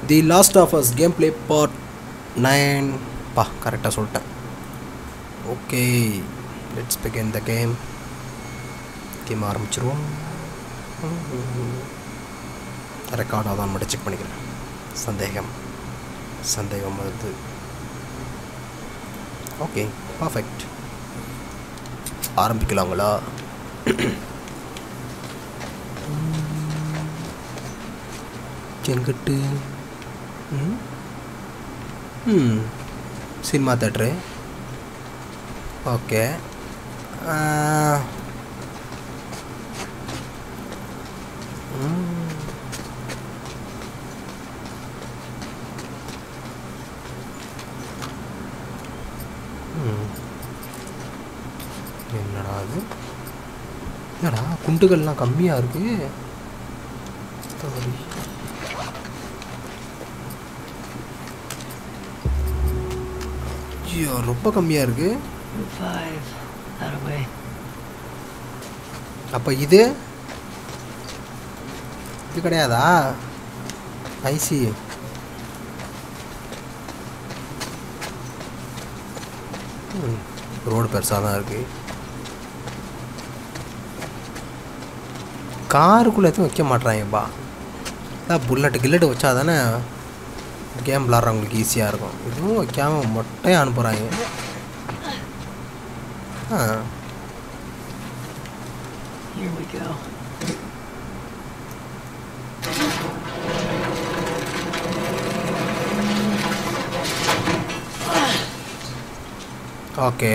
The last of us game play part nine பா கரெக்டாக சொல்லிட்டேன் okay let's begin the game game ஆரம்பிச்சிருவோம் record அதான் மட்டும் செக் பண்ணிக்கிறேன் சந்தேகம் சந்தேகம் வருது ஓகே பர்ஃபெக்ட் ஆரம்பிக்கலாங்களா செங்கட்டு ம் ம் சினிமா தேட்ரு ஓகே என்னடா அது என்னடா குண்டுகள்லாம் கம்மியாக இருக்கு Sorry. ஐயோ ரொம்ப கம்மியாக இருக்கு Route 5. That away. அப்போ இது இது கிடையாதா ஐசி ரோடு பெருசாக தான் இருக்கு காருக்குள்ளே எதுவும் வைக்க மாட்றாங்கப்பா அதான் புல்லட்டு கில்லட்டு வச்சா தானே கேம் விளாட்றவங்களுக்கு ஈஸியாக இருக்கும் இதுவும் வைக்காம மொட்டையாக அனுப்புகிறாங்க ஆ Here we go. ஓகே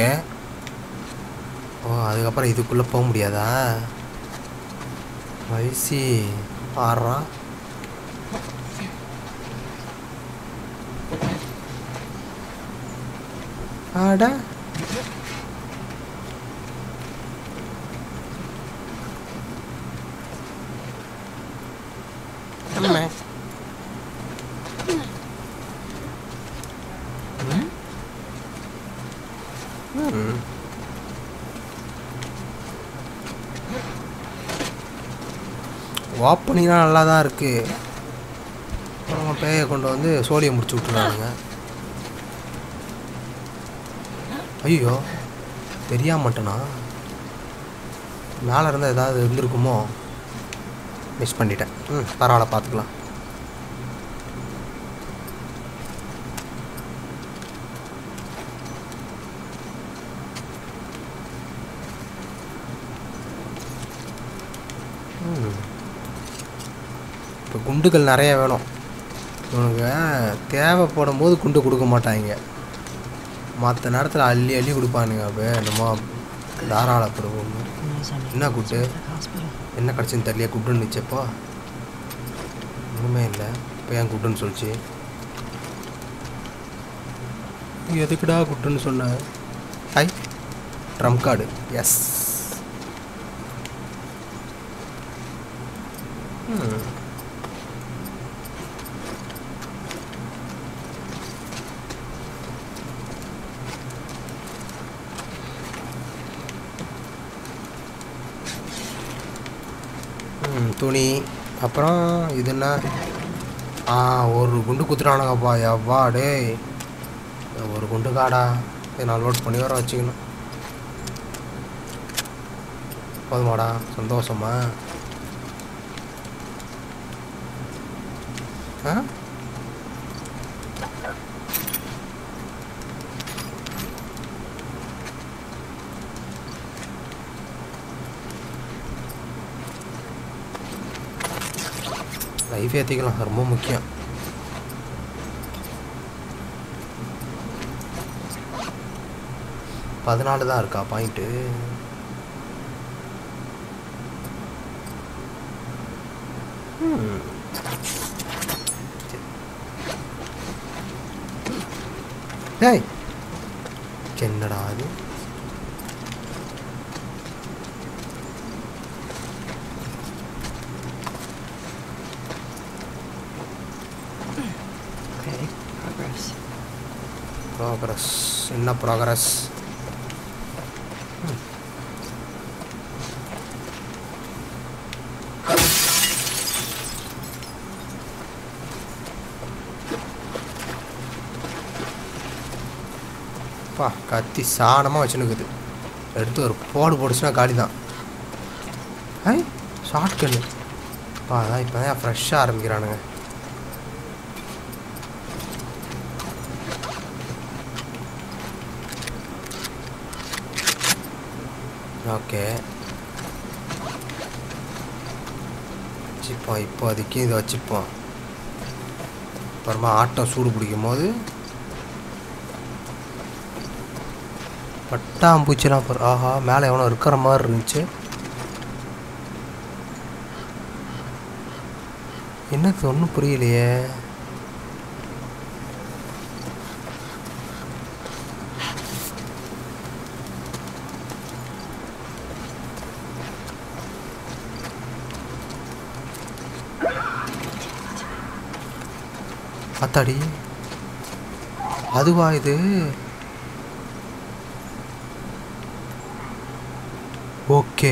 ஓ அதுக்கப்புறம் இதுக்குள்ளே போக முடியாதா ஐசி ஆறா ஆட அம்மா. ம் வாப் பண்ணினா நல்லா தான் இருக்குது அப்புறம் பேயை கொண்டு வந்து சோழியை முடிச்சு விட்டுறானுங்க ஐயோ தெரியாம மாட்டேனா மேலே இருந்தால் ஏதாவது இருந்திருக்குமோ மிஸ் பண்ணிட்டேன் ம் பரவாயில்ல பார்த்துக்கலாம் இப்போ குண்டுகள் நிறைய வேணும் இவனுங்க தேவைப்படும் போது குண்டு கொடுக்க மாட்டாங்க மற்ற நேரத்தில் அள்ளி அள்ளி கொடுப்பானுங்க அப்போ என்னமோ தாராள பிரபு Knows I'm என்ன குட்டு at the hospital. என்ன கிடச்சின்னு தெரியல குட்டுன்னு நிச்சப்போ ஒன்றுமே இல்லை இப்போ ஏன் குட்டுன்னு சொல்லிச்சு நீ எதுக்குடா குட்டுன்னு சொன்ன ஹை ட்ரம் கார்டு எஸ் ம், துணி அப்புறம் இது என்ன ஆ ஒரு குண்டு குத்துறானுங்கப்பா எவ்வா டேய் ஒரு குண்டு காடா இதை நான் லோட் பண்ணி வர வச்சுக்கணும் போதுமாடா சந்தோஷமா ஆ லைஃப் ஏற்றிக்கலாம் ரொம்ப முக்கியம் பதினாலு தான் இருக்கா பாயிண்ட்டு டேய் என்னடா அது Okay, progress. ப்ராக்ரஸ் என்ன ப்ராக்ரஸ் பா கத்தி சாணமாக வச்சுனுக்குது எடுத்து ஒரு போடு போடுச்சுன்னா காலி தான் ஐ ஷார்ட் கன்னு பா அதான் இப்போ தான் ஃப்ரெஷ்ஷாக ஆரம்பிக்கிறானுங்க ஓகே வச்சுப்போம் இப்போதைக்கு இதை வச்சுப்போம் அப்புறமா ஆட்டம் சூடு பிடிக்கும் போது பட்டாம்பூச்சிலாம் பாரு ஆஹா மேலே எவனோ இருக்கிற மாதிரி இருந்துச்சு என்னது ஒன்றும் புரியலையே அத்தாடி அதுவா இது ஓகே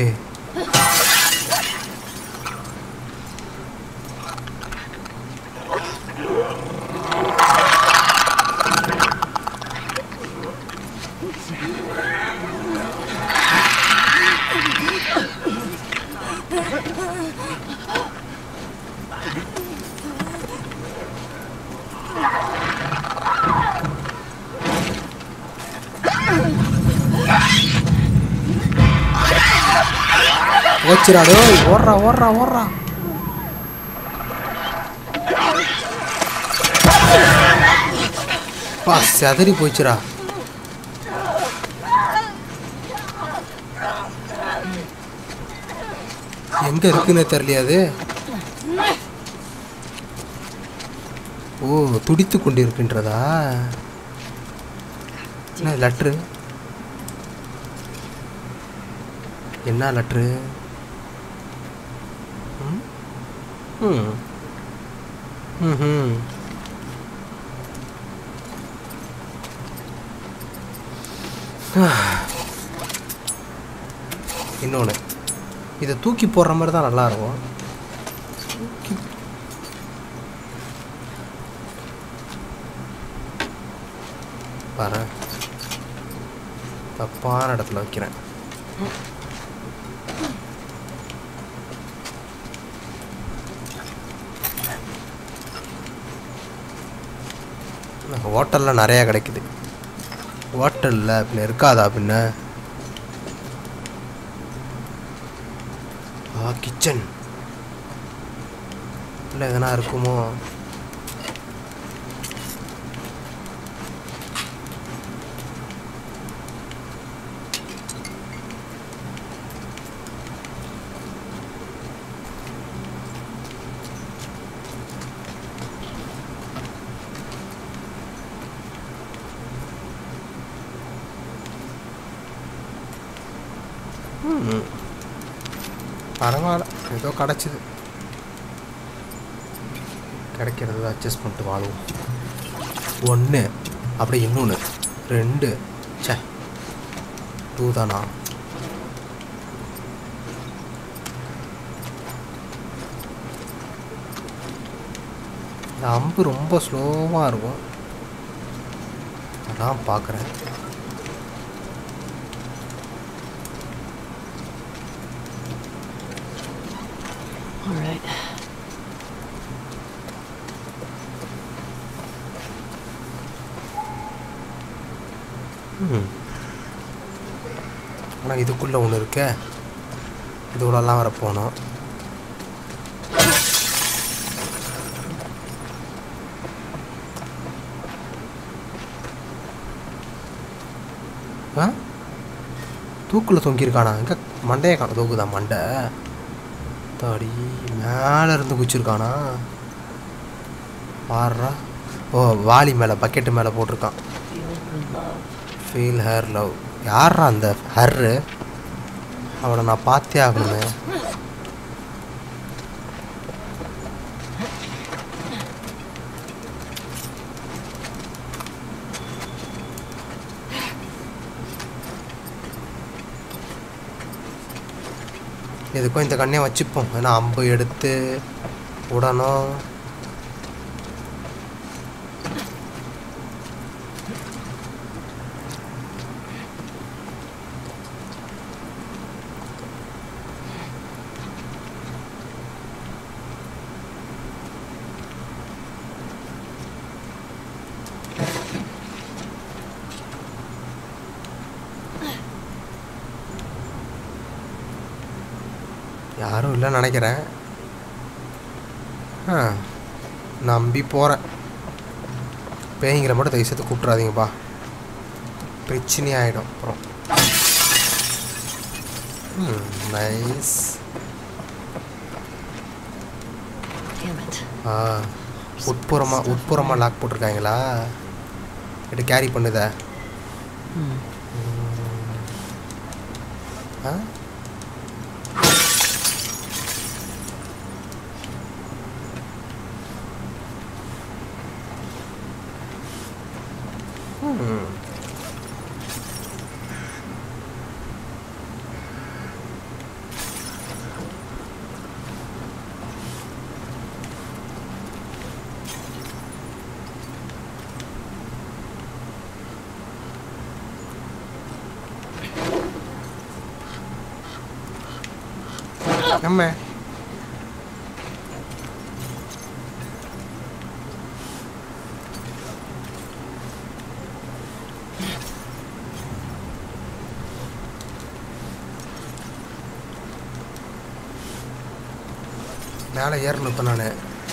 ஓச்சிரா டேய் ஓடுறா ஓடுறா ஓடுறா பா செதறி போச்சுடா எங்க இருக்குன்னு தெரியலையா அது ஓ துடித்து கொண்டு இருக்கின்றதா என்ன லெட்ரு என்ன லெட்ரு ம் ம் ம்ஹும். இன்னொன்று இதை தூக்கி போடுற மாதிரி தான் நல்லா இருக்கும் தூக்கி பாரு தப்பான இடத்துல வைக்கிறேன் ஹோட்டலில் நிறையா கிடைக்குது ஹோட்டலில் பின்ன இருக்காதா பின்ன ஆ கிச்சன் இல்லை எதனா இருக்குமோ ம். பரவாயில்ல ஏதோ கிடச்சிது கிடைக்கிறத அட்ஜஸ்ட் பண்ணிட்டு வாழுவோம் ஒன்று அப்படி இன்னொன்று ரெண்டு ச்சே டூ தானா இந்த அம்பு ரொம்ப ஸ்லோவாக இருக்கும் அதான் பார்க்குறேன் All right. ம் ஆனால் இதுக்குள்ளே ஒன்று இருக்கே இதுக்குள்ளெல்லாம் வர போனோம் ஆ தூக்கில் தொங்கியிருக்கானா எங்கே மண்டையை காண தூக்குதான் மண்டை தாடி மேலே இருந்து குச்சிருக்கானா பாடுறா ஓ வாளி மேலே பக்கெட்டு மேலே போட்டிருக்கான் Feel the love. Feel her love யாரா அந்த ஹர்ரு அவனை நான் பார்த்தே ஆகணுமே எதுக்கும் இந்த கண்ணையை வச்சுப்போம் ஏன்னா அம்பு எடுத்து உடனும் யாரும் இல்லைன்னு நினைக்கிறேன் ஆ நம்பி போகிறேன் பேய்ங்கிற மட்டும் தயவு செய்து கூப்பிட்றாதீங்கப்பா பிரச்சனையாயிடும் அப்புறம் நைஸ் Damn it. ஆ உட்புறமாக உட்புறமாக லாக் போட்டிருக்காங்களா இது கேரி பண்ணுதா Hmm. ஆ ம். அம்மா மேலே ஏறணும் இப்போ நான்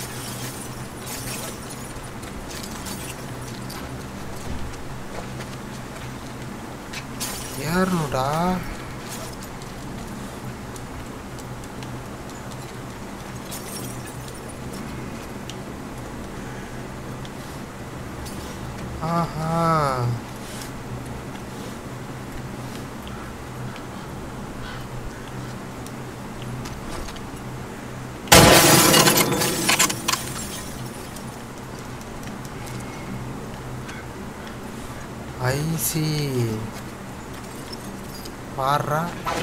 ஏறணும்டா ஆஹா ஐசி பாடுறா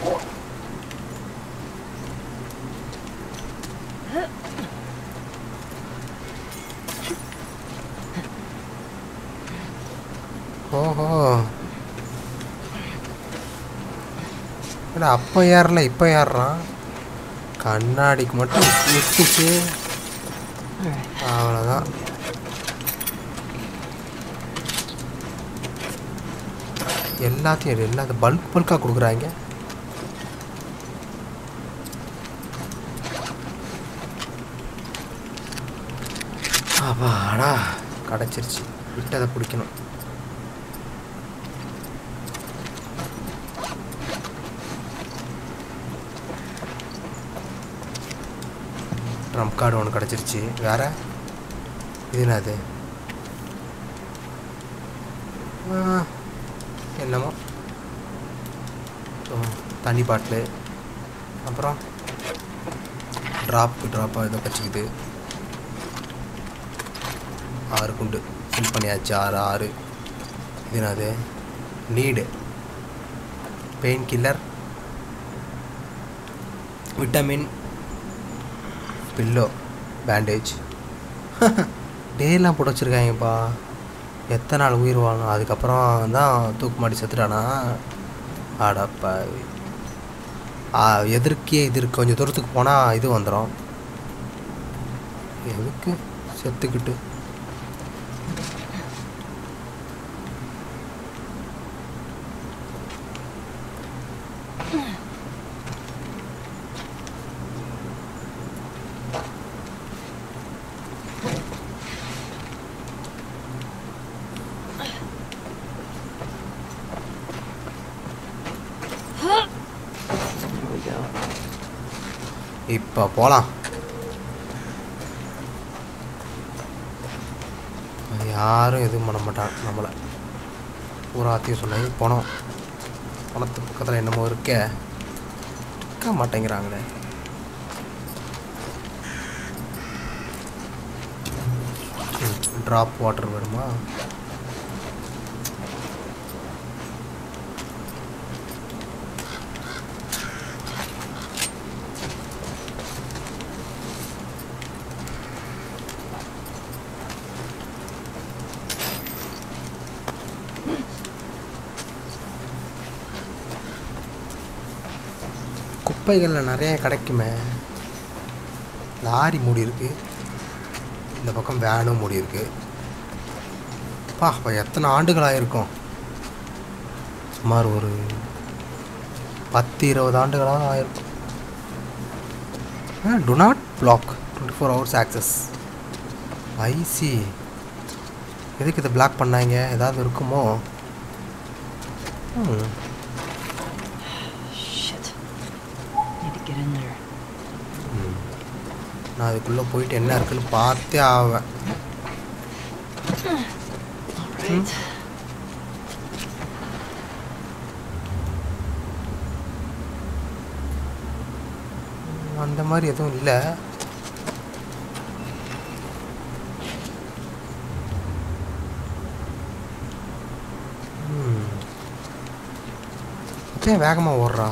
ஓஹோ இல்லை அப்போ ஏறல இப்போ ஏறுறான் கண்ணாடிக்கு மட்டும் விட்டுச்சு Alright. அவ்வளோதான் எல்லாத்தையும் எடு எல்லாத்தையும் பல்க் பல்காக கொடுக்குறாங்க அப்பாடா கிடச்சிருச்சு விட்டதை பிடிக்கணும் ட்ரம்ப் கார்டு ஒன்று கிடச்சிருச்சு வேற இது என்னது ஆ, என்னமோ ஓ, தண்ணி பாட்டிலு அப்புறம் ட்ராப் ட்ராப்பாக இதை வச்சுக்குது ஆறு குண்டு ஃபில் பண்ணியாச்சு ஆறு ஆறு இது என்னது நீடு pain killer vitamin pillow bandage டேலாம் போட்டு வச்சுருக்காங்கப்பா எத்தனை நாள் உயிர் வாழும் அதுக்கப்புறம் தான் தூக்கு மாட்டி செத்துட்டானா ஆடப்பா எதிர்க்கே இது கொஞ்சம் தூரத்துக்கு போனால் இது வந்துடும் எதுக்கு செத்துக்கிட்டு Here we go. இப்போ போகலாம் யாரும் எதுவும் பண்ண மாட்டான் நம்மளை பூராத்தையும் சொன்னாங்க பணம் பணத்து பக்கத்தில் என்னமோ இருக்கே இருக்க மாட்டேங்கிறாங்களே ட்ராப் வாட்டர் வேணுமா குப்பைகளில் நிறைய கிடைக்குமே லாரி மூடி இருக்கு இந்த பக்கம் வேனும் மூடி இருக்கு பா அப்போ எத்தனை ஆண்டுகள் ஆயிருக்கும் சுமார் ஒரு பத்து இருபது ஆண்டுகளாக ஆயிருக்கும் do not block twenty four hours access ஐசி எதுக்கு இதை பிளாக் பண்ணாங்க ஏதாவது இருக்குமோ ம் Shit. Need to get in there. நான் அதுக்குள்ளே போயிட்டு என்ன இருக்குன்னு பார்த்தே ஆவேன் All right. அந்த மாதிரி எதுவும் இல்லை ம். ஏன் வேகமாக ஓடுறா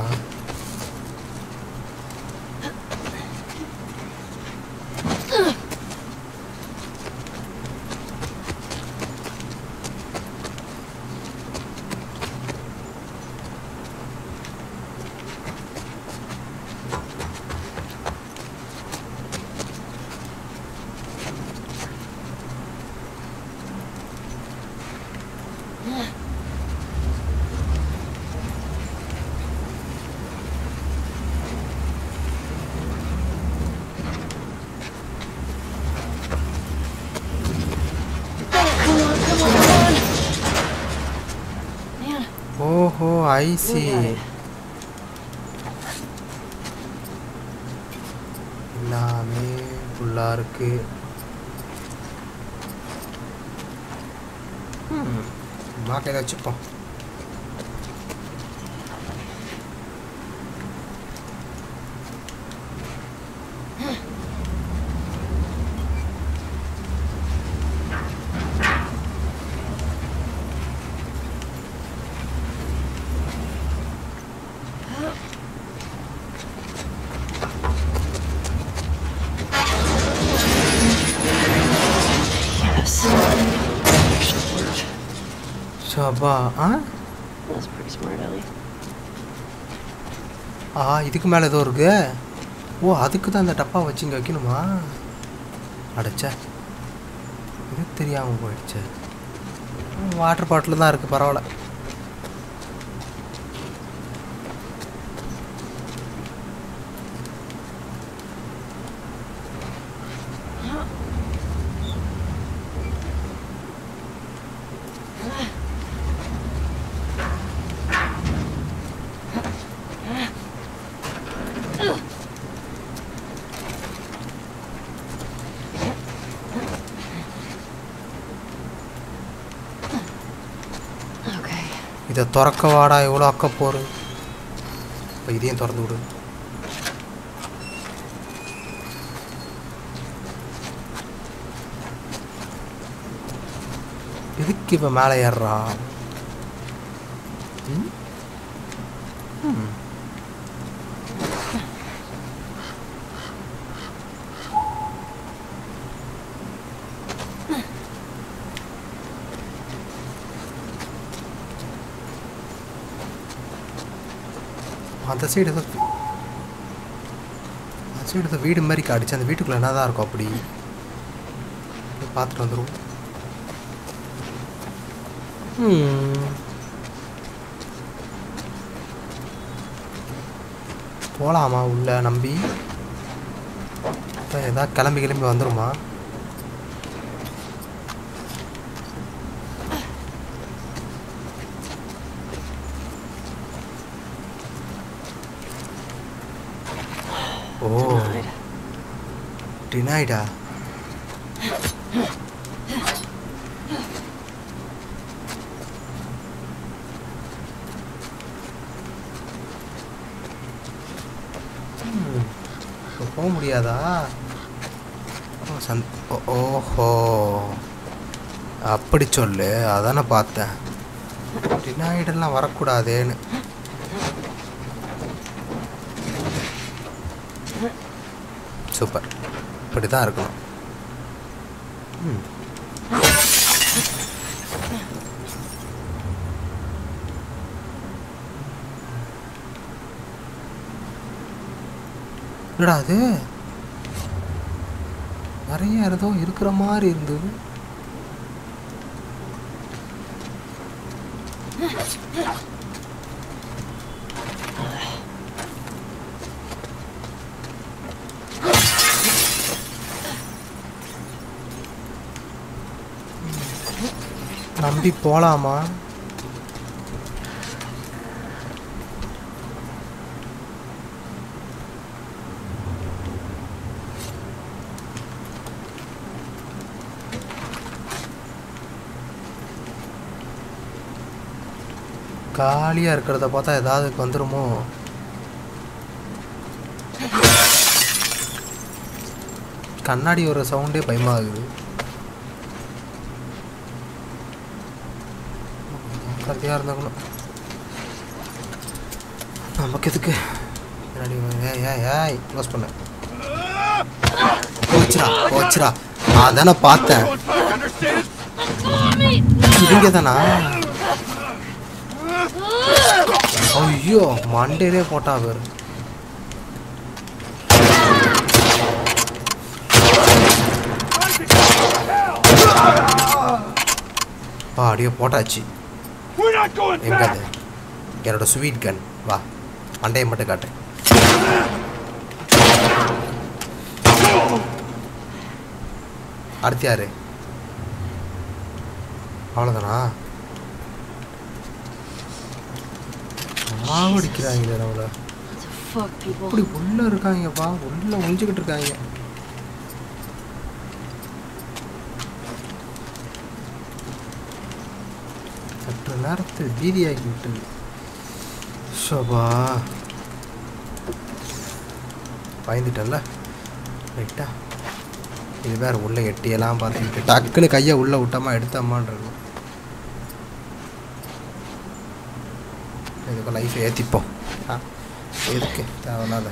Man, ஓஹோ ஐசி Look at it. எல்லாமே ஃபுல்லாக இருக்கு ம் சும்மா கையில் வச்சுப்போம் yes. Actually worked. ஷபா ஆ That's pretty smart, Ellie. ஆ இதுக்கு மேலே ஏதோ இருக்கு ஓ அதுக்கு தான் அந்த டப்பா வச்சு இங்கே வைக்கணுமா அடைச்ச இது தெரியாமல் போயிடுச்சு வாட்டர் பாட்டில் தான் இருக்குது பரவாயில்ல Okay. இதை திறக்க வாடா எவ்வளோ அக்க போரு இப்போ இதையும் திறந்து விடு எதுக்கு இப்போ மேலே ஏறுறா ம்? ம். அந்த சைடு ஏதோ அந்த சைடு ஏதோ வீடு மாதிரி காட்டுச்சு அந்த வீட்டுக்குள்ளே என்ன தான் இருக்கும் அப்படி போய் பார்த்துட்டு வந்துடுவோம் ம். போகலாமா உள்ள நம்பி இப்போ ஏதாவது கிளம்பி கிளம்பி வந்துருமா ஓ Denied. டினைடா இப்போ போக முடியாதா ஓ, சந் ஓ- ஓஹோ அப்படி சொல்லு அதானே பார்த்தேன் டினாய்டெல்லாம் வரக்கூடாதேன்னு சூப்பர் இப்படி தான் இருக்கணும் ம். என்னடா அது நிறைய ஏதோ இருக்கிற மாதிரி இருந்தது நம்பி போலாமா காலியாக இருக்கிறத பார்த்தா ஏதாவது வந்துருமோ கண்ணாடி ஒரு சவுண்டே பயமாகுது கத்தியாக இருந்தாக்கணும் நமக்கு எதுக்கு பின்னாடி வா- ஏய் ஏய் ஏய் க்ளோஸ் பண்ண போச்சுடா போச்சுடா அதானே பார்த்தேன் இவங்க தானா ஐயோ மண்டேலே போட்டா பேர் அப்படியே போட்டாச்சு We're not going எங்க back! அது என்னோட ஸ்வீட் கன் வா மண்டையை மட்டும் காட்டேன் அடுத்து யாரு அவ்வளோதானா மாவடிக்கிறாங்களே நம்மள What the fuck, people? இப்படி உள்ள இருக்காங்கப்பா உள்ள ஒழிஞ்சுக்கிட்டு இருக்காங்க சற்று நேரத்தில் பீதியாகி விட்டது ஷோபா பயந்துட்டல்ல ரைட்டா இது வேற உள்ள எட்டியெல்லாம் பார்த்துக்கிட்டு டக்குன்னு கையை உள்ள விட்டாமா எடுத்தாமான் இருக்கும் இதுக்கு லைஃப் ஏற்றிப்போம் ஆ எதுக்கு தேவையில்லாத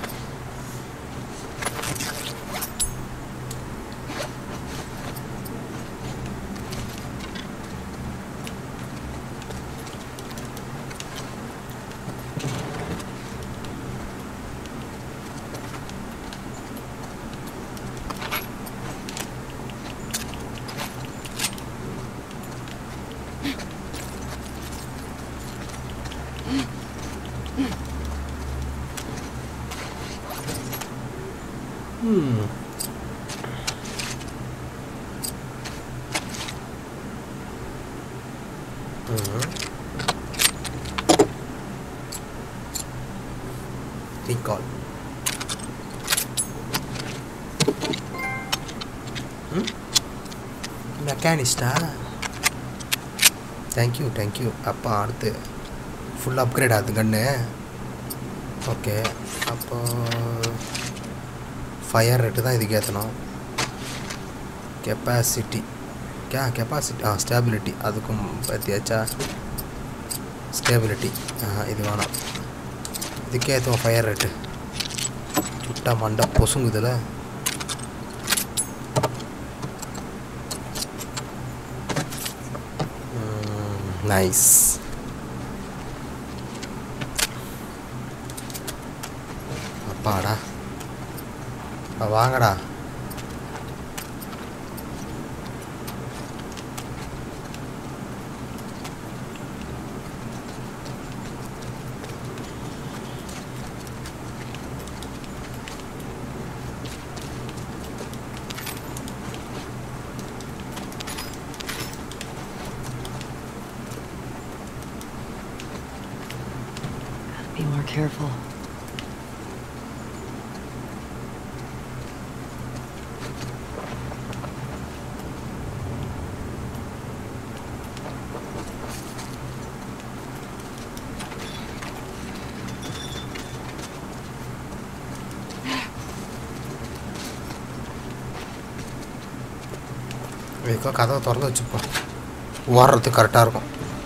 Hmm. Recall. மெக்கானிஸ்டா தேங்க்யூ தேங்க்யூ அப்பா அடுத்து ஃபுல் அப்கிரேட் ஆகுது கண்ணு ஓகே அப்போ ஃபயர் ரேட்டு தான் இதுக்கு ஏற்றணும் கெப்பாசிட்டி கே கெப்பாசிட்டி ஆ ஸ்டேபிலிட்டி அதுக்கும் பற்றியாச்சா ஸ்டேபிலிட்டி இது வேணாம் இதுக்கே ஏற்றுவோம் ஃபயர் ரேட்டு சுட்டா மண்டை பொசுங்குதுல நைஸ் அப்பாடா அப்பா, வாங்கடா Gotta be more careful. இதுக்கோ கதவை திறந்து வச்சுப்போம் ஓடுறதுக்கு கரெக்டாக இருக்கும்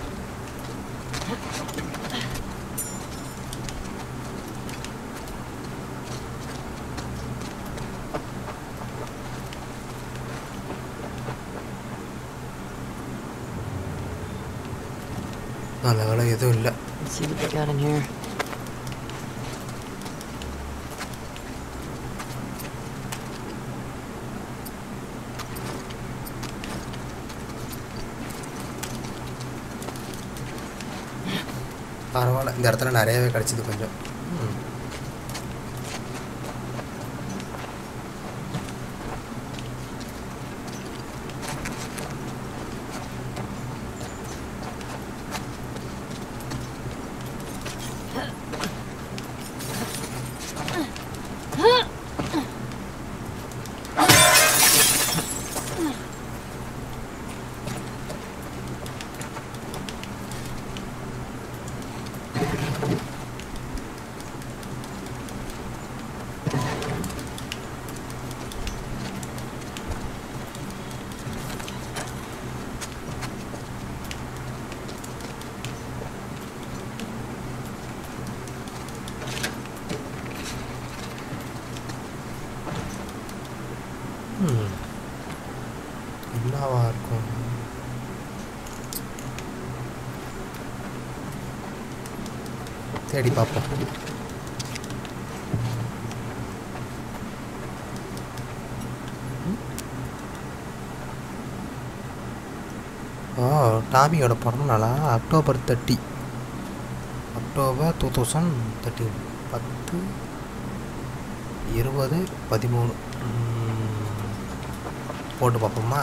நல்ல வேலை எதுவும் இல்லை Let's see what they got in here. பரவாயில்ல இந்த இடத்துல நிறையவே கிடச்சிது கொஞ்சம் ம். ம். என்னவா இருக்கும் தேடி பார்ப்போம் ஓ டாமியோட பிறந்த நாளா October thirty October two thousand thirteen பத்து இருபது பதிமூணு ம், போட்டு பார்ப்போமா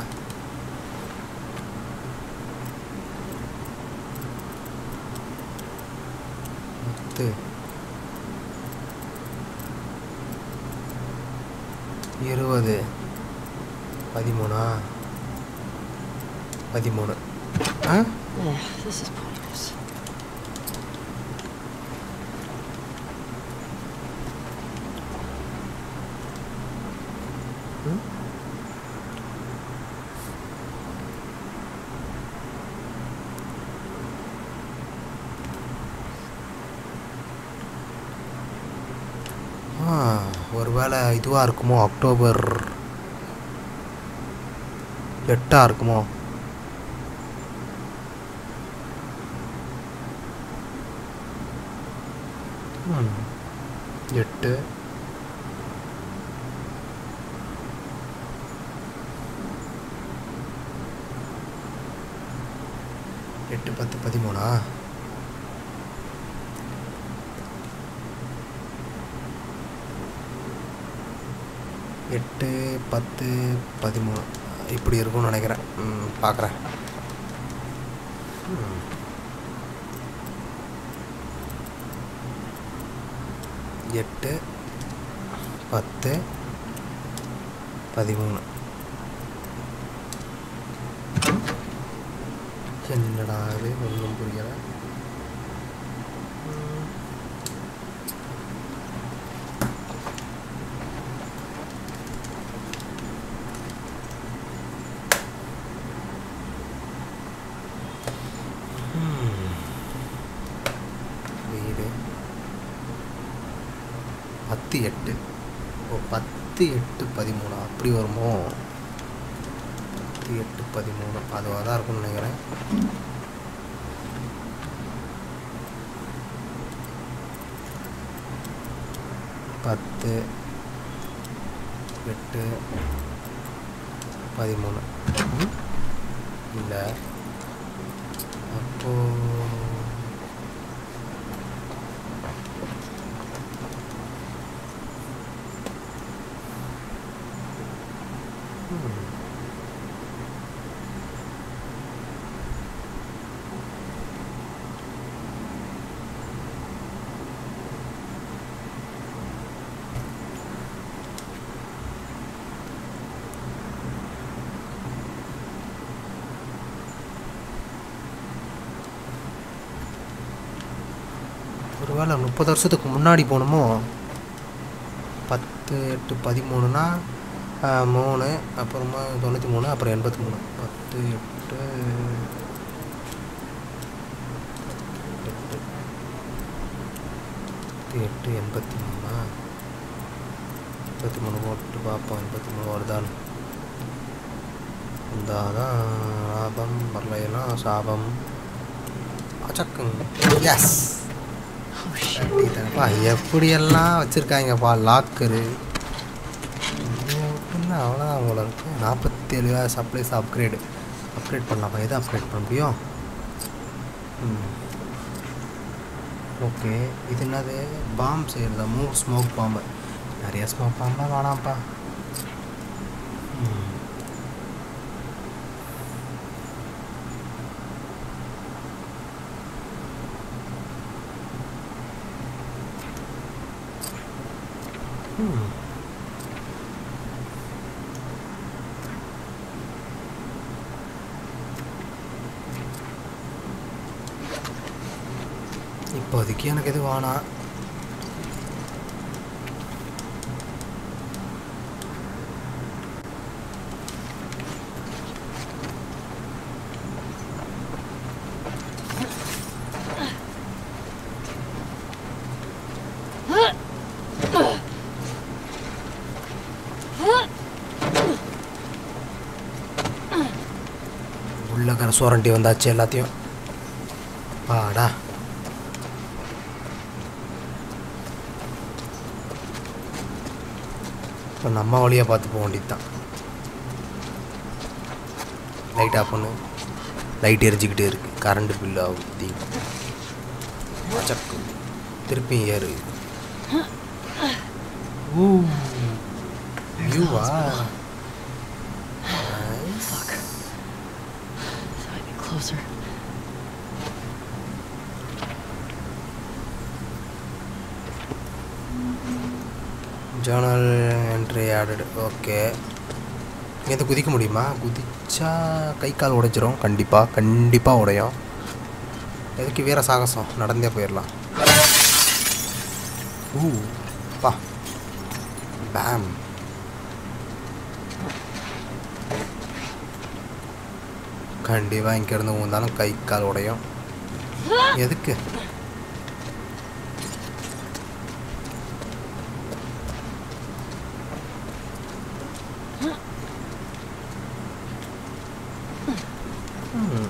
பத்து இருபது பதிமூணா பதிமூணு ஆ Eh, this is pointless. ஆ ஒருவேளை இதுவாக இருக்குமோ அக்டோபர் எட்டாக இருக்குமோ ம், எட்டு எட்டு பத்து பதிமூணா எட்டு பத்து பதிமூணு இப்படி இருக்கும்னு நினைக்கிறேன் ம், பார்க்குறேன் ம். எட்டு பத்து பதிமூணு என்னடா இது ஒன்றும் புரியலை ம். ம். வீடு பத்து எட்டு ஓ பத்து எட்டு பதிமூணு அப்படி வருமோ பத்து எட்டு பதிமூணு அதுவாக தான் இருக்கும்னு நினைக்கிறேன் பத்து எட்டு பதிமூணு ம்? இல்லை அப்போ ம். ஒருவேளை முப்பது வருஷத்துக்கு முன்னாடி போகணுமோ பத்து எட்டு பதிமூணுனா ஆ, மூணு அப்புறமா தொண்ணூற்றி மூணு அப்புறம் எண்பத்தி மூணு பத்து எட்டு எட்டு பத்து எட்டு எண்பத்தி மூணா எண்பத்தி மூணு போட்டு பார்ப்போம் எண்பத்தி மூணு வருதான்னு இருந்தாதான் லாபம் வரலைன்னா சாபம் அச்சக்குங்க எஸ் Oh shit. கட்டிட்டேன்ப்பா எப்படியெல்லாம் வச்சுருக்காங்கப்பா லாக்கரு அவ்வளோதான் அவ்வளோ இருக்கு நாற்பத்தேழு சப்ளைஸ் அப்கிரேடு அப்கிரேட் பண்ணலாமா எதை அப்கிரேட் பண்ண முடியும் ம் ஓகே இது என்னது பாம் செய்கிறதா மூணு ஸ்மோக் பாம்பு நிறைய ஸ்மோக் பாம்பெலாம் வேணாம்ப்பா ம். ம். இப்போதைக்கு எனக்கு எது வேணாம் உள்ளக்கர சோரண்டி வந்தாச்சு எல்லாத்தையும் பாடா இப்போ நம்ம வழியாக பார்த்து போக வேண்டியது தான் லைட் ஆஃப் பண்ணு லைட் எரிஞ்சிக்கிட்டே இருக்கு கரண்ட் பில் ஆகுதி சக்கு திருப்பி ஏறு ஊ வியூவா Fuck. So I get closer. Journal entry added okay இங்கேருந்து குதிக்க முடியுமா குதிச்சா கை கால் உடைச்சிரும் கண்டிப்பாக கண்டிப்பாக உடையும் எதுக்கு வீர சாகசம் நடந்தே போயிடலாம் ஊ பா பேம் கண்டிப்பாக இங்கேருந்து ஊந்தாலும் கை கால் உடையும் எதுக்கு ம்.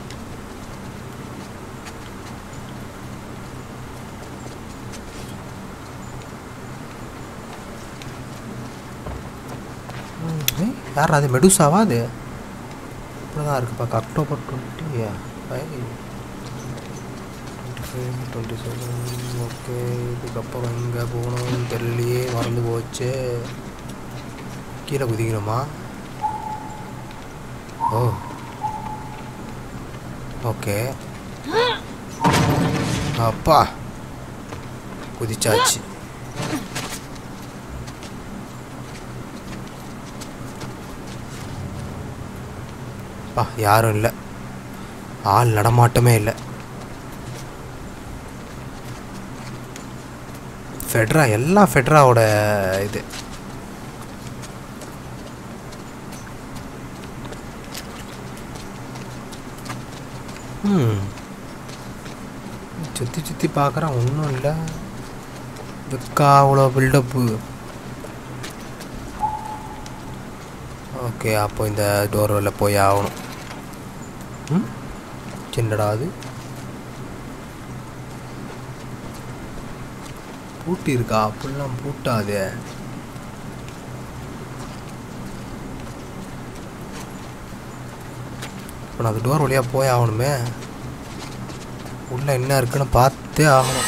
ம், ஏய், யார் அது மெடுசாவா அது இப்படிதான் இருக்கு பார்க்க October twenty five twenty five twenty seven okay இதுக்கப்புறம் எங்கே போகணும்னு தெரியலையே மறந்து போச்சு கீழே குதிக்கணுமா ஓ ஓகே அப்பா குதிச்சாச்சு அப்பா யாரும் இல்லை ஆள் நடமாட்டமே இல்லை ஃபெட்ரா எல்லாம் ஃபெட்ராவோட இது ம் சுற்றி சுற்றி பார்க்குறேன் ஒன்றும் இல்லை இதுக்கா அவ்வளோ பில்டப்பு ஓகே அப்போ இந்த டோர் வெளில போய் ஆகணும் ம் சின்னடா அது பூட்டி இருக்கா அப்படிலாம் பூட்டாதே இப்போ நான் அந்த டோர் வழியாக போய் ஆகணுமே உள்ளே என்ன இருக்குன்னு பார்த்தே ஆகணும்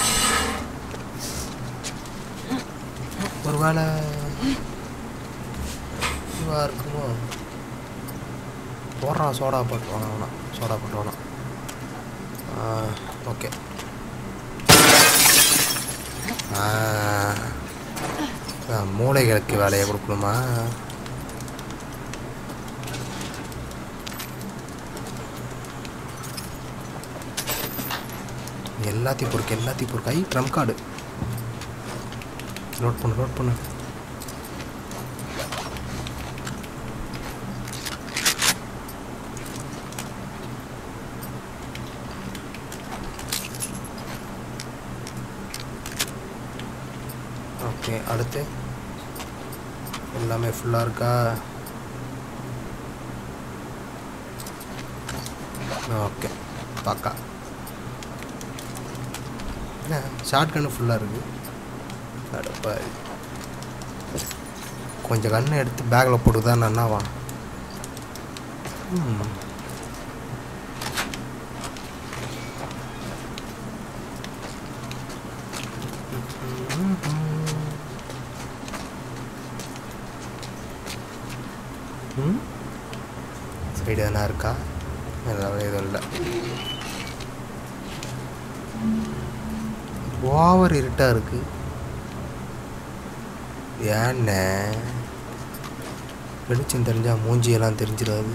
ஒருவேளை இதுவாக இருக்குமோ போடுறான் சோடா போட்டு வேணாம் வேணாம் சோடா போட்டு வேணாம் ஓகே மூளைகளுக்கு வேலையை கொடுக்கணுமா எல்லாத்தையும் பொறுக்கு எல்லாத்தையும் பொறுக்கு ஐ ட்ரம் கார்டு நோட் பண்ணு நோட் பண்ணு ஓகே அடுத்து எல்லாமே ஃபுல்லாக இருக்கா ஓகே பாக்கா என்ன ஷார்ட் கன்று ஃபுல்லாக இருக்குது அடப்பா கொஞ்சம் கன்று எடுத்து பேக்கில் போட்டு தான் நன்னாவா ம் ம் சைடு எதனா இருக்கா அதெல்லாம் எதுவும் இல்லை ஓவர் இருட்டாக இருக்கு ஏண்ணே வெளிச்சம் தெரிஞ்சா மூஞ்சியெல்லாம் தெரிஞ்சிடாது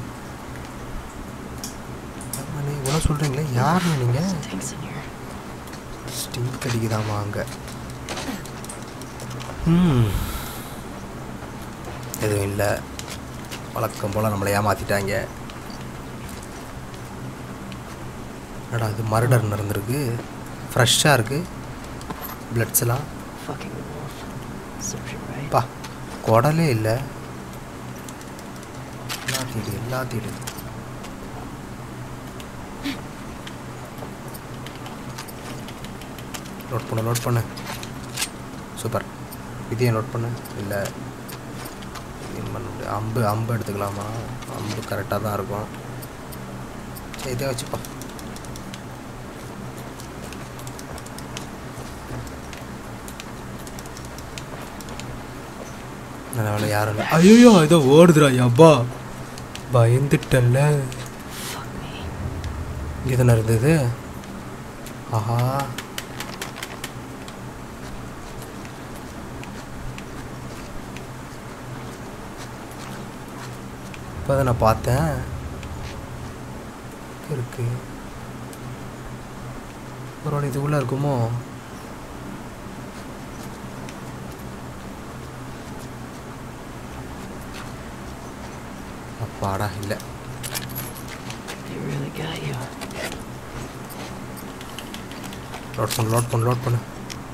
ஆமாண்ணே இவ்வளோ சொல்கிறீங்களே யாருண்ணே நீங்கள் Things in here. ஸ்டிங்க் அடிக்குதாமா அங்கே ம் எதுவும் இல்லை வழக்கம் போல் நம்மளை ஏமாற்றிட்டாங்க என்னடா இது மர்டர் நடந்திருக்கு ஃப்ரெஷ்ஷாக இருக்குது பிளட்ஸ் எல்லாம் Fucking wolf. Serves you right. பா குடலே இல்லை எல்லாத்தையும் எடு, எல்லாத்தையும் எடு. லோட் பண்ணு லோட் பண்ணு சூப்பர் இதையும் லோட் பண்ணு இல்லை இதையும் பண்ண முடியாது அம்பு அம்பு எடுத்துக்கலாமா அம்பு கரெக்டாக தான் இருக்கும் சரி இதே வச்சுப்பா நல்ல வேலை யாரும் இல்லை ஐயோ ஏதோ ஓடுதுடா யப்பா பயந்துட்டல்ல Fuck me. இங்கே தானே இருந்தது ஆஹா இப்போ தான் நான் பார்த்தேன் எங்க இருக்கு ஒருவேளை இது உள்ள இருக்குமோ அப்பாடா இல்லை They really got you. Load பண்ணு லோட் பண்ணு லோட் பண்ணு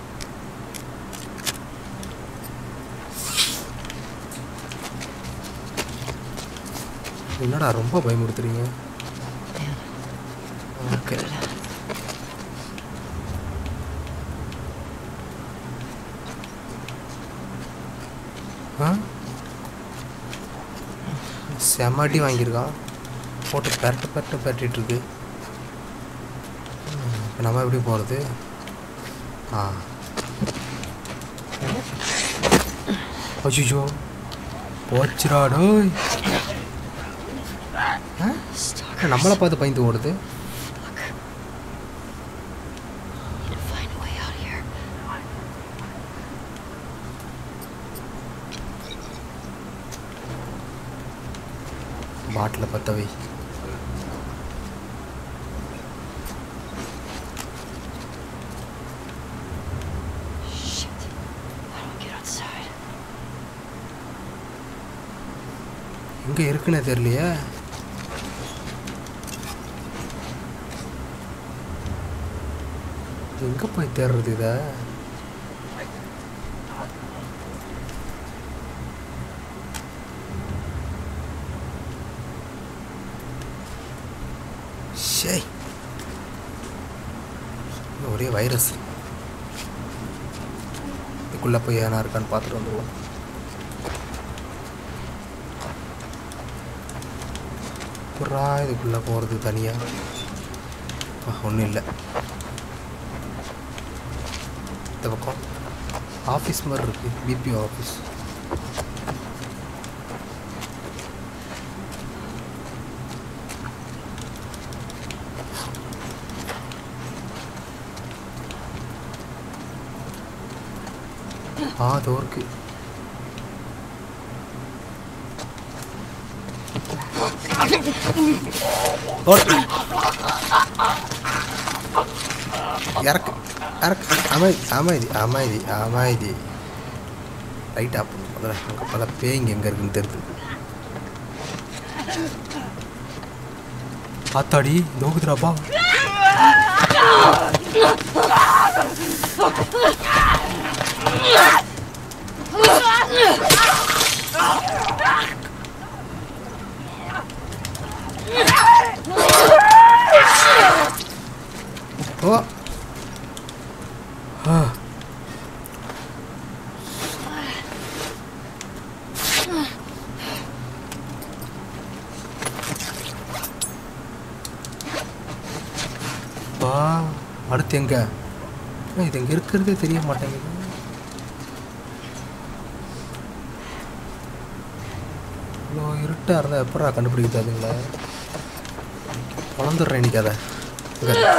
என்னடா ரொம்ப பயமுறுத்துறீங்க Man, not ஓகே good. ஆ செம்ம அடி வாங்கியிருக்கான் போட்டு பெரட்டு பெரட்டு பெரட்டிட்டு இருக்கு இப்போ நம்ம எப்படி போகிறது ஆ அஜிஜோ போச்சுடா டோய் ஆ? Stalkers. நம்மளை பார்த்து பயந்து ஓடுது Fuck. Need to find a way out of here. பாட்டில் பற்ற வை Shit. How do I get outside? எங்கே இருக்குன்னே தெரியலையே எங்கே போய் தேடுறது இதை ஷே ஒரே வைரஸ் இதுக்குள்ளே போய் ஏனா இருக்கான்னு பார்த்துட்டு வந்துடுவோம் புறா இதுக்குள்ளே போகிறது தனியாக ஒன்றும் இல்லை இந்த பக்கம் ஆஃபீஸ் மாதிரி இருக்குது பிபிஓ ஆஃபீஸ் ஆ அதோ இருக்கு ஓடு. இறக்கு இறக்கு அமைதி அமைதி அமைதி அமைதி ரைட் ஆப் முதல்ல அங்கே பல பேய்ங்க எங்கே இருக்குன்னு தெரியுது ஆத்தாடி நோக்குதுடாப்பா ஓ ஆ பா அடுத்து எங்க அண்ணா, இது எங்க இருக்கிறதே தெரிய மாட்டேங்குது இருட்டாக இருந்தால் எப்படா கண்டுபிடிக்கிறது அதுங்கள வளர்ந்துடுறேன் இன்னைக்கு அதை இங்க இரு.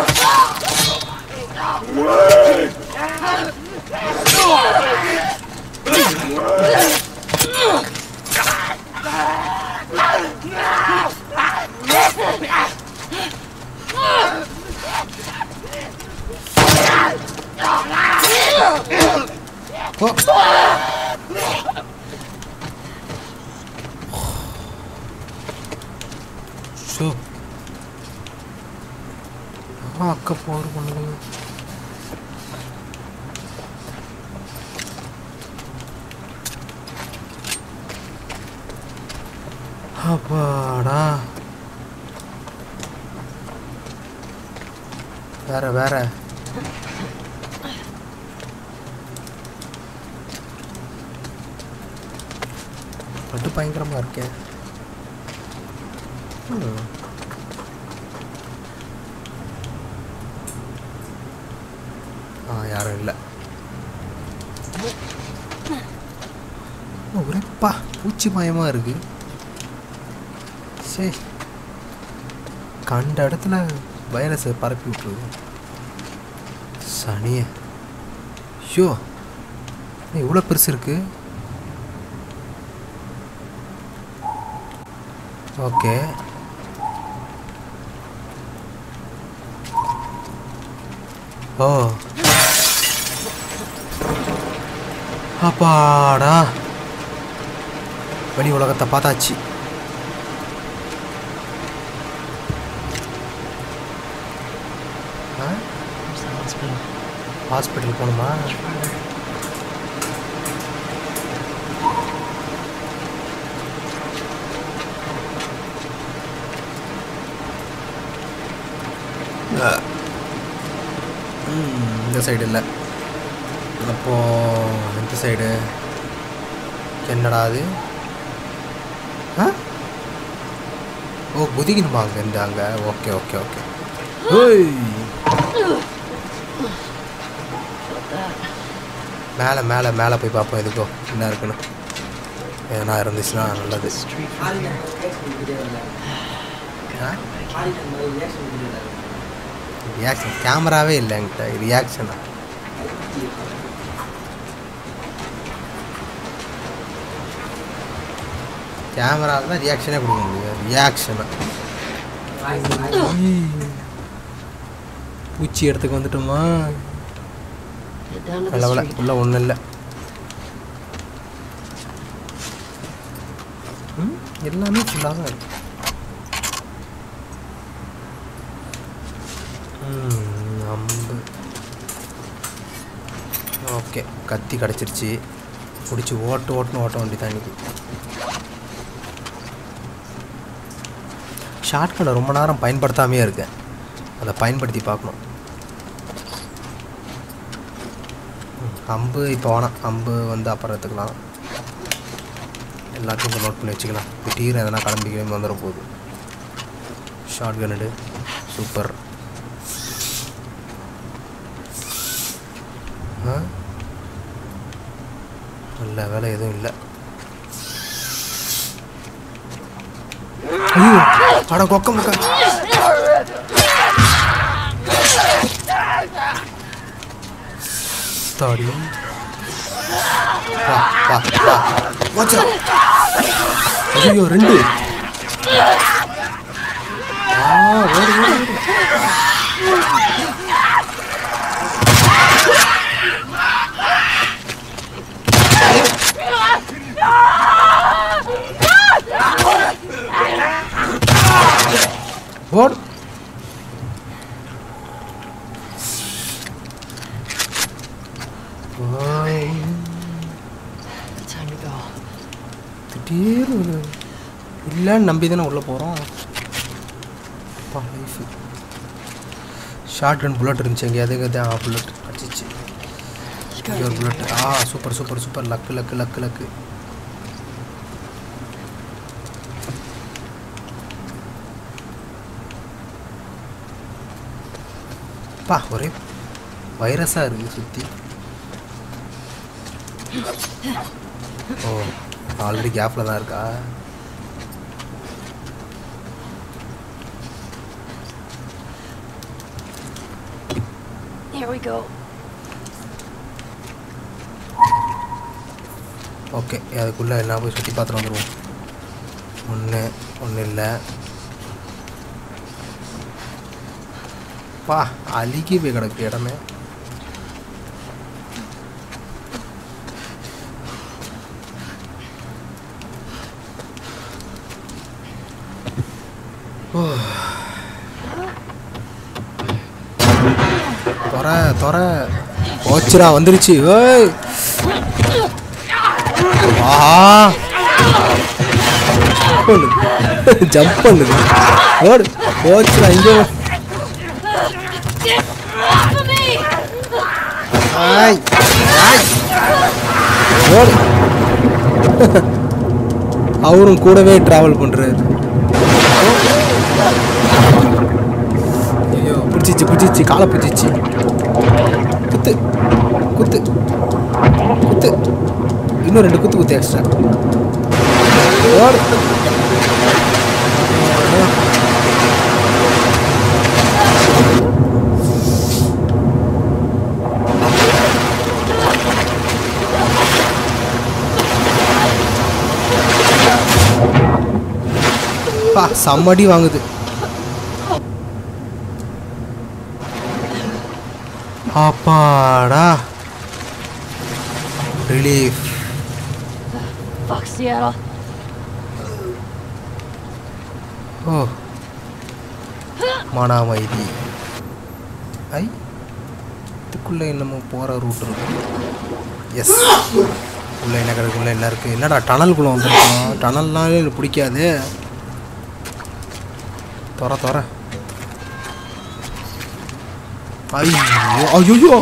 ஓ ஷோ ஆ அக்கா போர் பண்ணுங்க அப்பாடா வேற வேற பட்டு பயங்கரமா இருக்கே ம். ஆ யாரும் இல்லை ஒரேப்பா பூச்சி மயமாக இருக்கு சே கண்ட இடத்துல வைரஸை பரப்பி விட்டுருது சனிய ஷோ இவ்வளோ பெருசு இருக்கு ஓகே ஓ அப்பாடா வெளி உலகத்தை பார்த்தாச்சு ஆ Where's the hospital? ஹாஸ்பிட்டல் போகணுமா Much farther. ம், இந்த சைடு இல்லை அப்போ இந்த சைடு என்னடா அது ஆ ஓ குதிக்கணுமா அங்கே இருந்து அங்கே ஓகே ஓகே ஓகே ஓய் Felt that. மேலே மேலே மேலே போய் பார்ப்போம் எதுக்கோ என்ன இருக்குன்னு எதனா இருந்துச்சுன்னா நல்லது Street from here. ஆ Back in. ரியாக்ஷன் கேமராவே இல்லை என்கிட்ட ரியாக்ஷனா கேமரா தான் ரியாக்ஷனே கொடுக்க முடியும் ரியாக்ஷனா பூச்சி இடத்துக்கு வந்துட்டோமா Head down to நல்ல the வேலை street. உள்ள ஒன்றும் இல்லை ம், எல்லாமே ஃபுல்லாக தான் இருக்கு ம், அம்பு ஓகே கத்தி கிடச்சிருச்சு பிடிச்சி ஓட்டு ஓட்டுன்னு ஓட்ட வேண்டி தான் இன்னைக்கு ஷார்ட்கட்டை ரொம்ப நேரம் பயன்படுத்தாமையே இருக்கேன் அதை பயன்படுத்தி பார்க்கணும் ம், அம்பு இப்போ வேணாம் அம்பு வந்து அப்புறம் எடுத்துக்கலாம் எல்லாத்தையும் இப்போ நோட் பண்ணி வச்சுக்கலாம் திடீர்னு எதனா கிளம்பி கிளம்பி வந்துட போகுது ஷார்ட் கன்னுடு சூப்பர் ஆ நல்ல வேலை எதுவும் இல்லை ஐயோ அட கொக்க முக்க தாடி வா வா வா வாச்சா ஐயோ ரெண்டு ஆ ஓடு ஓடு ஓடு ஓடு ஓய் The time to go. திடீர்னு இல்லைன்னு நம்பி தானே உள்ளே போகிறோம் லைஃபு ஷார்ட் கன் புல்லட் இருந்துச்சு எங்கேயாவது எங்கேயாவது ஆ புல்லட் அடிச்சிச்சு There's இங்கே gotta ஒரு be a புல்லட் way. ஆ super super super luck luck luck luck பா ஒரே வைரஸாக இருக்குது சுற்றி ஓ ஆல்ரெடி கேப்பில் தான் இருக்கா Here we go. ஓகே அதுக்குள்ளே எல்லாம் போய் சுற்றி பார்த்துட்டு வந்துடுவோம் ஒன்று ஒன்றும் இல்லை பா அழுகி போய் கிடக்கு இடமே ஓ. தொற தொற போச்சுடா வந்துருச்சு ஏய் ஆஹா பண்ணுது ஜம்ப் பண்ணுது ஓடு போச்சுடா இங்கே Off of me! ஆய் ஆய் ஓடு அவரும் கூடவே டிராவல் பண்ணுறாரு ஐயோ பிடிச்சிச்சு பிடிச்சிச்சு காலை பிடிச்சிச்சு குத்து குத்து குத்து இன்னும் ரெண்டு குத்து குத்து எக்ஸ்ட்ரா ஓடு பா செம்மடி வாங்குது அப்பாடா ரிலீஃப் Fuck Seattle. ஓ மன அமைதி ஐ இதுக்குள்ளே என்னமோ போகிற ரூட் இருக்கு எஸ் உள்ள என்ன கிடக்கு உள்ள என்ன இருக்குது என்னடா டனலுக்குள்ளே வந்துருக்கோம் டனல்னாலே எனக்கு பிடிக்காது தொற தொற ஐயோ ஐயோ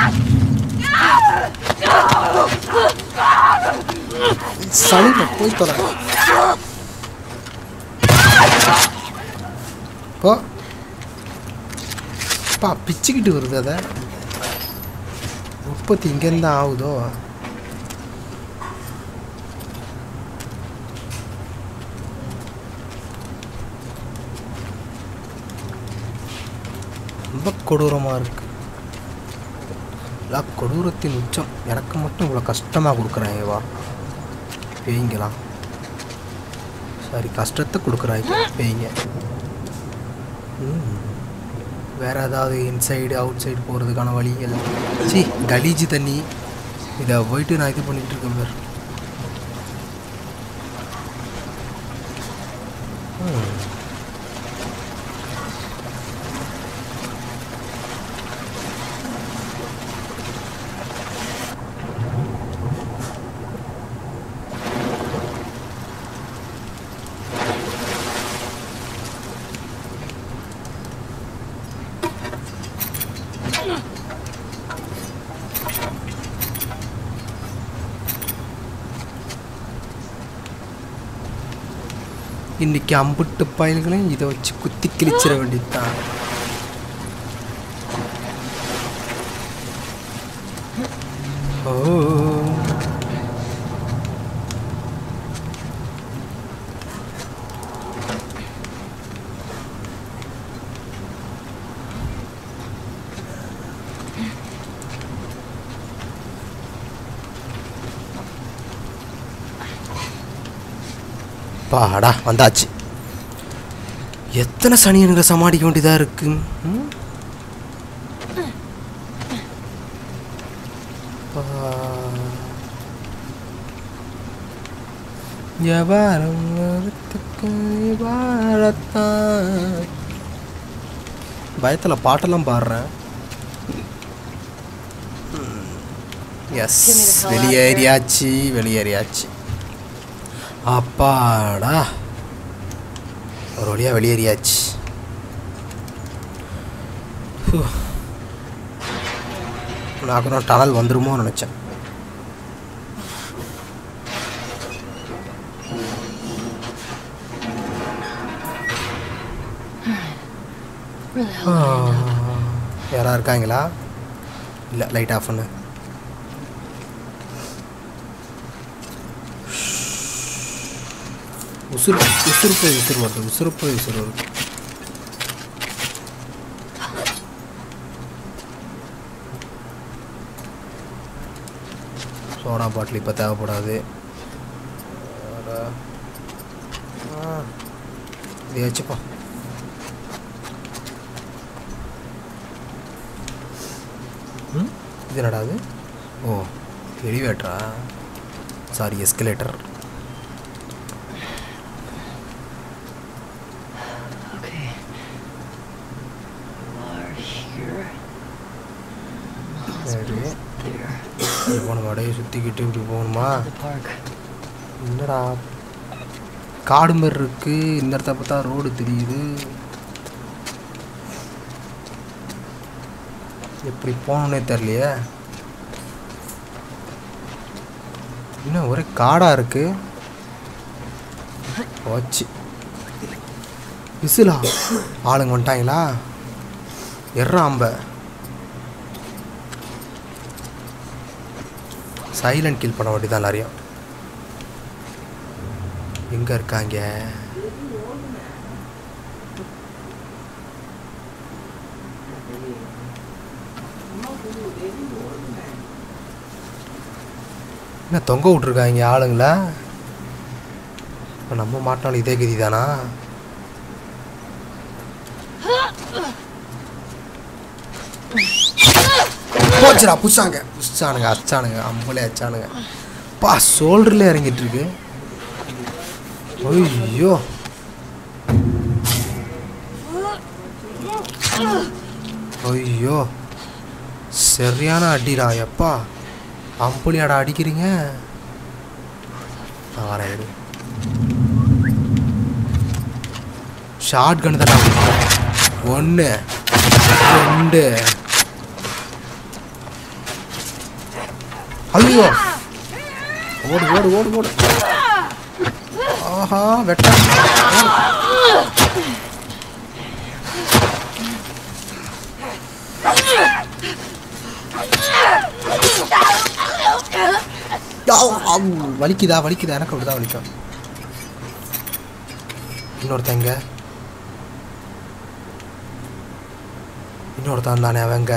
சனில போய் தொற போ பா பிச்சுக்கிட்டு வருது அதை உற்பத்தி இங்கேருந்து ஆகுதோ ரொம்ப கொடூரமாக இருக்கு எல்லாம் கொடூரத்தின் உச்சம் எனக்கு மட்டும் இவ்வளோ கஷ்டமாக கொடுக்குறாங்க வா பேய்ங்களாம் சாரி கஷ்டத்தை கொடுக்குறாங்க பேய்ங்க ம். வேற ஏதாவது இன்சைடு அவுட் சைடு போகிறதுக்கான வழிகள் சி கலீஜி தண்ணி இதை போயிட்டு நான் இது பண்ணிட்டு இருக்கேன் பார் ம். இன்னைக்கு அம்புட்டு பயல்களையும் இதை வச்சு குத்தி கிழிச்சிட வேண்டியதுதான் ஓ பாடா வந்தாச்சு எத்தனை சனியனுங்களை சமாளிக்க வேண்டியதாக இருக்கு ம்? பா. வியாபாரம் வரத்துக்கு வாழத்தான் பயத்தில் பாட்டெல்லாம் பாடுறேன் yes Get me the hell out of here. வெளியேறியாச்சு வெளியேறியாச்சு அப்பாடா ஒரு வழியாக வெளியேறியாச்சு ஹூ. நான் கூட டனல் வந்துருமோ நினச்சேன் Where the hell are you now? யாரா இருக்காங்களா இல்லை லைட் ஆஃப் பண்ணு உசுறு உசுறு போய் உசுறு வருது உசுறு போய் உசுறு வருது சோடா பாட்டில் இப்போ தேவைப்படாது வேற, ஆ, இதை வச்சுப்போம் ம் இது என்னடா அது ஓ எலிவேட்டரா sorry escalator Okay. Are here. சரி There. இப்படி போகணுமா அப்படியே சுற்றிக்கிட்டு இப்படி போகணுமா The park. என்னடா காடு மாதிரி இருக்கு இந்த இடத்த பார்த்தா ரோடு தெரியுது எப்படி போகணுன்னே தெரியலையே இன்னும் ஒரே காடாக இருக்கு போச்சு விசிலா ஆளுங்க வந்துட்டாங்களா எர்றா அம்ப சைலண்ட் கில் பண்ண வேண்டியதான் எல்லாரையும் எங்க இருக்காங்க என்ன தொங்க விட்ருக்காங்க ஆளுங்கள இப்போ நம்ம மாட்டினாலும் இதே கதி தானா போச்சுடா புடிச்சாங்க புடிச்சானுங்க அச்சானுங்க அம்பளே அச்சானுங்க பா சோல்டர்ல இறங்கிட்டு இருக்கு ஐயோ ஐயோ சரியான அடிடா எப்பா அம்புலியாடா அடிக்கிறீங்க நான் வரேன் இரு. ஷார்ட் கன் தானே ஒன்று ரெண்டு ஐயோ ஓடு ஓடு ஓடு ஓடு ஆஹா வெட்ட வலிக்குதா வலிக்குதா எனக்கு அப்படிதான் வலிக்கும் இன்னொருத்தங்க இன்னொருத்தன் தானே அவங்க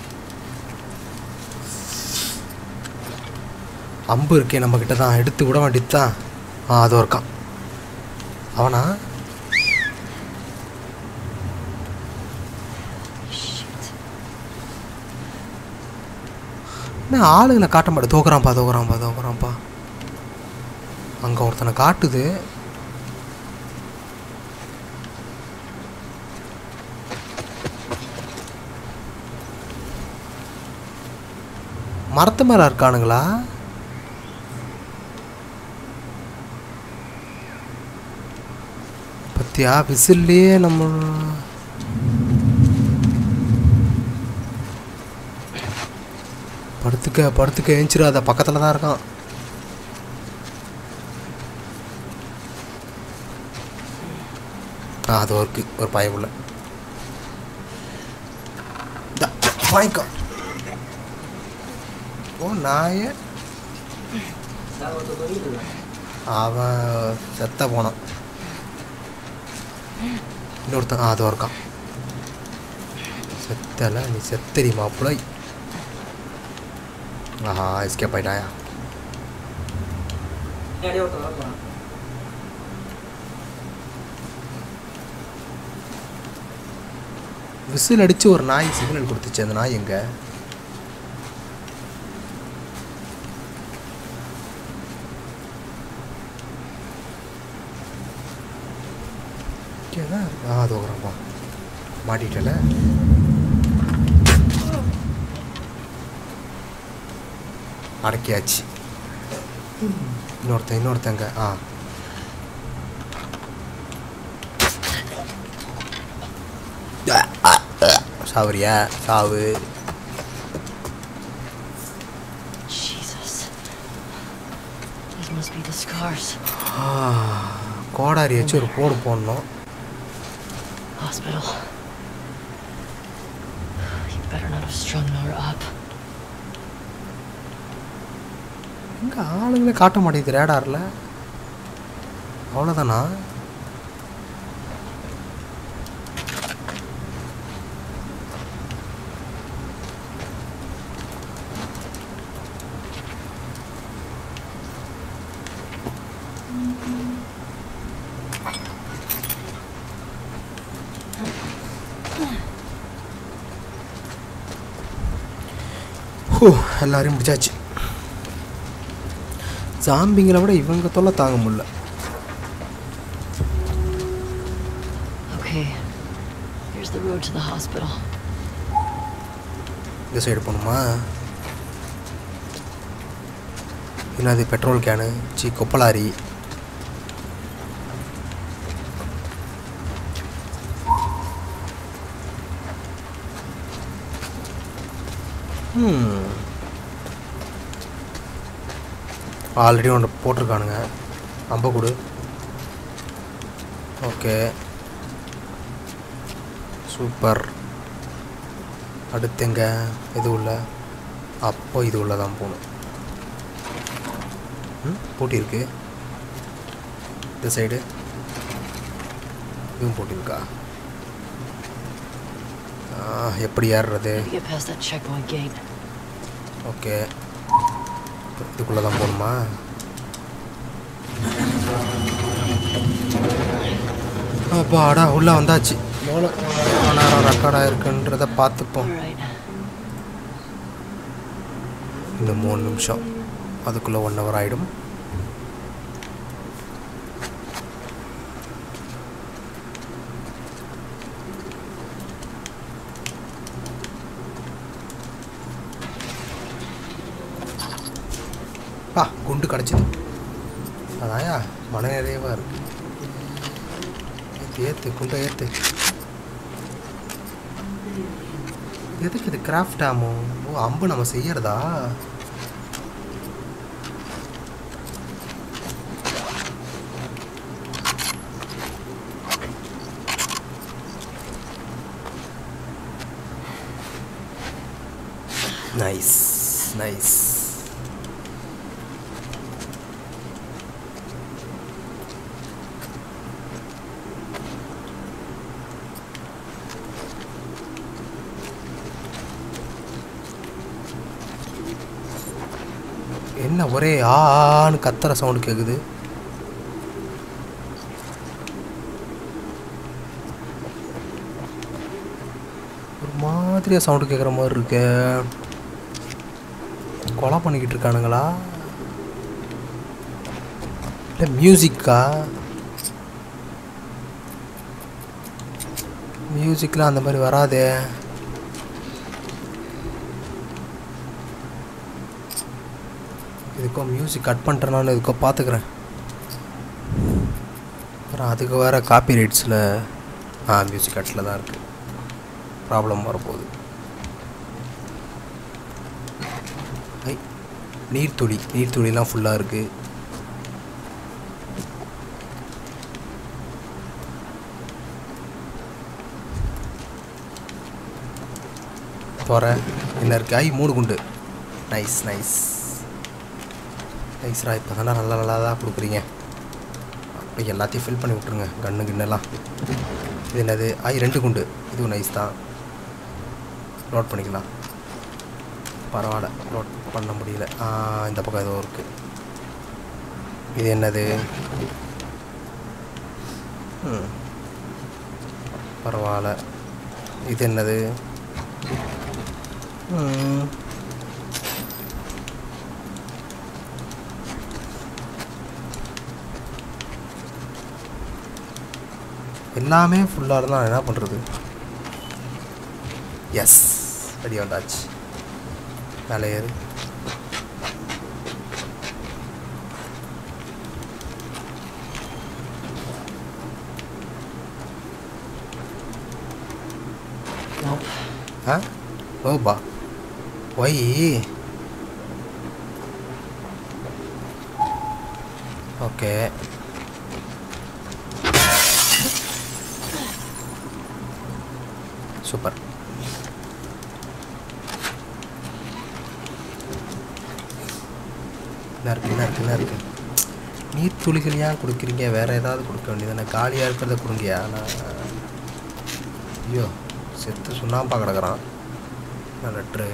அம்பு இருக்கே நம்ம கிட்ட தான் எடுத்து விட வேண்டியது தான் ஆ அதோ இருக்கான் அவனா Shit. என்ன ஆளுங்களை காட்ட மாட்டேன் தோக்குறான்ப்பா தோக்குறான்ப்பா தோக்குறான்ப்பா அங்கே ஒருத்தனை காட்டுது மரத்து மேலே இருக்கானுங்களா பத்தியா விசில்லையே நம்ம படுத்துக்க படுத்துக்க ஏஞ்சிடாத பக்கத்தில் தான் இருக்கான் ஆ அது இருக்கு ஒரு பயமுள்ள இந்தா, வாங்கிக்கோ ஓ நாய அவன் செத்த போனான் இன்னொருத்தன் ஆ அதோ இருக்கான் செத்தல நீ செத்தடி மாப்பிள்ளை ஆஹா எஸ்கேப் ஆயிட்டாயா விசில் அடிச்சு ஒரு நாய் சிக்னல் கொடுத்துச்சு அந்த நாய் எங்க இங்கேதான் இருக்கு. ஆ அது ஓகரம்பா மாட்டிட்டல அடக்கியாச்சு இன்னொருத்தன் இன்னொருத்தங்க ஆ சாவரியா சாவு Jesus. These must be the scars. கோடாரி வச்சு ஒரு போடு போடணும் Hospital. You better not have strung Nora up. எங்க ஆளுங்களே காட்ட மாட்டேங்குது ரேடாரில் அவ்வளோதானா ஹூ எல்லாரையும் முடிச்சாச்சு ஜாம்பிங்களை விட இவங்க தொல்லை தாங்க முடியல Okay. Here's the road to the hospital. இந்த சைடு போகணுமா என்னது பெட்ரோல் கேனு சி கொப்பலாரி ஆல்ரெடி ஒன்று போட்டிருக்கானுங்க அம்ப கொடு ஓகே சூப்பர் அடுத்து எங்க இது உள்ள அப்போ இது உள்ள தான் போகணும் ம் போட்டி இருக்கு இந்த சைடு இதுவும் போட்டிருக்கா ஆ, எப்படி ஏறுறது Gotta get past that checkpoint gate. Okay இதுக்குள்ளே தான் போகணுமா அப்பாடா உள்ளே வந்தாச்சு எவ்வளோ எவ்வளோ நேரம் ரெக்கார்டாக இருக்குன்றத பார்த்துப்போம் Alright. இன்னும் மூணு நிமிஷம் அதுக்குள்ளே ஒன் ஹவர் ஆகிடும் பா குண்டு கிடச்சிது அதாயா மன நிறைவாக இருக்கு ஏத்து ஏத்து குண்டை ஏத்து எதுக்கு இது கிராஃப்ட் ஆமோ ஓ அம்பு நம்ம செய்யறதா நைஸ் நைஸ் என்ன ஒரே ஆன்னு கத்துற சவுண்டு கேட்குது ஒரு மாதிரியா சவுண்டு கேட்குற மாதிரி இருக்கு கொலை பண்ணிக்கிட்டு இருக்கானுங்களா இல்லை மியூசிக்கா மியூசிக்லாம் அந்த மாதிரி வராதே இதுக்கோ மியூசிக் கட் பண்ணுறனால இதுக்கோ பார்த்துக்கிறேன் அப்புறம் அதுக்கு வேறு காப்பி ரைட்ஸில் ஆ மியூசிக் கட்டில் தான் இருக்குது ப்ராப்ளம் வரப்போகுது ஐ நீர்த்துளி நீர்த்துளிலாம் ஃபுல்லாக இருக்குது துற என்ன இருக்கு ஐ மூணு குண்டு நைஸ் நைஸ் நைஸ்ரா இப்போ தானே நல்லா நல்லா தான் கொடுக்குறீங்க அப்படியே எல்லாத்தையும் ஃபில் பண்ணி விட்ருங்க கண்ணு கிண்ணெல்லாம் இது என்னது ஐ ரெண்டு குண்டு இதுவும் நைஸ் தான் நோட் பண்ணிக்கலாம் பரவாயில்ல நோட் பண்ண முடியல ஆ, இந்த பக்கம் ஏதோ இருக்குது இது என்னது ம் பரவாயில்ல இது என்னது ம் எல்லாமே ஃபுல்லாக இருந்தால் என்ன பண்ணுறது எஸ் ரெடி வந்தாச்சு மேலே ஏறு Nope. ஆ ஓபா ஒய் ஓகே சூப்பர் என்ன இருக்கு என்ன இருக்கு என்ன இருக்கு நீர் துளிகள் ஏன் கொடுக்குறீங்க வேற ஏதாவது கொடுக்க வேண்டியதானே காலியாக இருக்கிறத கொடுங்கயா நான் ஐயோ செத்து சுண்ணாம்பா கிடக்குறான் நான் லெட்ரு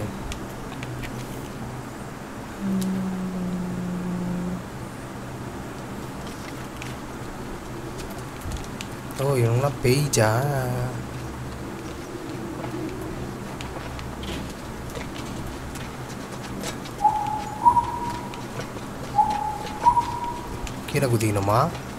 ஓ இவங்களாம் பெய்ஜா கீழே குதிக்கணுமா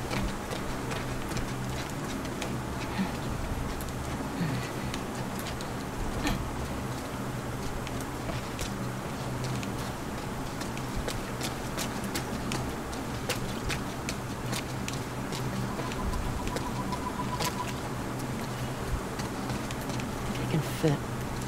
They can fit.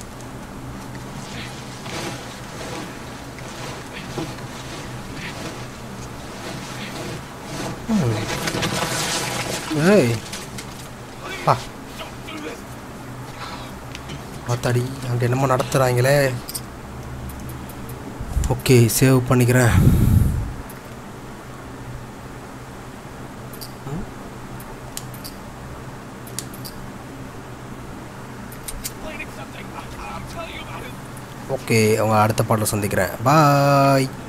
ஏய் பா பார்த்தாடி அங்கே என்னமோ நடத்துகிறாங்களே ஓகே சேவ் பண்ணிக்கிறேன் ம்? ஓகே அவங்க அடுத்த பாட்டில் சந்திக்கிறேன் பாய்